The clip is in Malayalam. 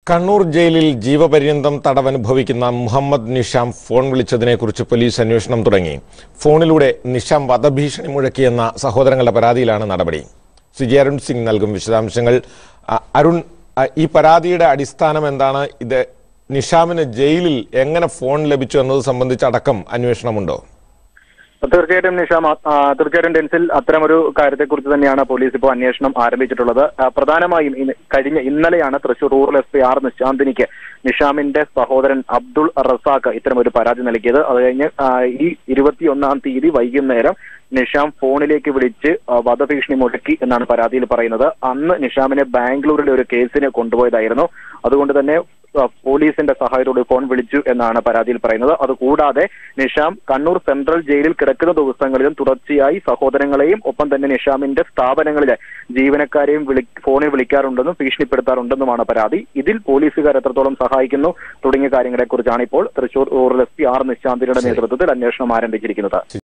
കണ്ണൂർ ജയിലിൽ ജീവപര്യന്തം തടവനുഭവിക്കുന്ന മുഹമ്മദ് നിഷാം ഫോൺ വിളിച്ചതിനെക്കുറിച്ച് പോലീസ് അന്വേഷണം തുടങ്ങി ഫോണിലൂടെ നിഷാം വധഭീഷണി മുഴക്കിയെന്ന സഹോദരങ്ങളുടെ പരാതിയിലാണ് നടപടി സിജി അരുൺ സിംഗ് നൽകും വിശദാംശങ്ങൾ അ, അരുൺ അ, ഈ പരാതിയുടെ അടിസ്ഥാനം എന്താണ് ഇത് നിഷാമിന് ജയിലിൽ എങ്ങനെ ഫോൺ ലഭിച്ചു എന്നത് സംബന്ധിച്ചടക്കം അന്വേഷണമുണ്ടോ തീർച്ചയായിട്ടും നിഷാം ആ, ആ, തീർച്ചയായിട്ടും ഡെൻസിൽ അത്തരമൊരു കാര്യത്തെക്കുറിച്ച് തന്നെയാണ് പോലീസ് ഇപ്പോൾ അന്വേഷണം ആരംഭിച്ചിട്ടുള്ളത് ആ, പ്രധാനമായും ഇന്ന് കഴിഞ്ഞ ഇന്നലെയാണ് Thrissur rural S P R നിശാന്തിനിക്ക് നിഷാമിന്റെ സഹോദരൻ അബ്ദുൾ റസാഖ് ഇത്തരമൊരു പരാതി നൽകിയത് അത് കഴിഞ്ഞ് ആ, ഈ ഇരുപത്തിയൊന്നാം തീയതി വൈകുന്നേരം നിഷാം ഫോണിലേക്ക് വിളിച്ച് ആ, വധഭീഷണി മുഴക്കി എന്നാണ് പരാതിയിൽ പറയുന്നത് അന്ന് നിഷാമിനെ ബാംഗ്ലൂരിലെ ഒരു കേസിന് കൊണ്ടുപോയതായിരുന്നു അതുകൊണ്ട് തന്നെ ആ, പോലീസിന്റെ സഹായത്തോടെ ഫോൺ വിളിച്ചു എന്നാണ് പരാതിയിൽ പറയുന്നത് അതുകൂടാതെ നിഷാം കണ്ണൂർ സെൻട്രൽ ജയിലിൽ കിടക്കുന്ന ദിവസങ്ങളിലും തുടർച്ചയായി സഹോദരങ്ങളെയും ഒപ്പം തന്നെ നിഷാമിന്റെ സ്ഥാപനങ്ങളിലെ ജീവനക്കാരെയും വിളി ഫോണിൽ വിളിക്കാറുണ്ടെന്നും ഭീഷണിപ്പെടുത്താറുണ്ടെന്നുമാണ് പരാതി ഇതിൽ പോലീസുകാർ എത്രത്തോളം സഹായിക്കുന്നു തുടങ്ങിയ കാര്യങ്ങളെക്കുറിച്ചാണ് ഇപ്പോൾ Thrissur rural S P R നിശാന്തിയുടെ നേതൃത്വത്തിൽ അന്വേഷണം ആരംഭിച്ചിരിക്കുന്നത്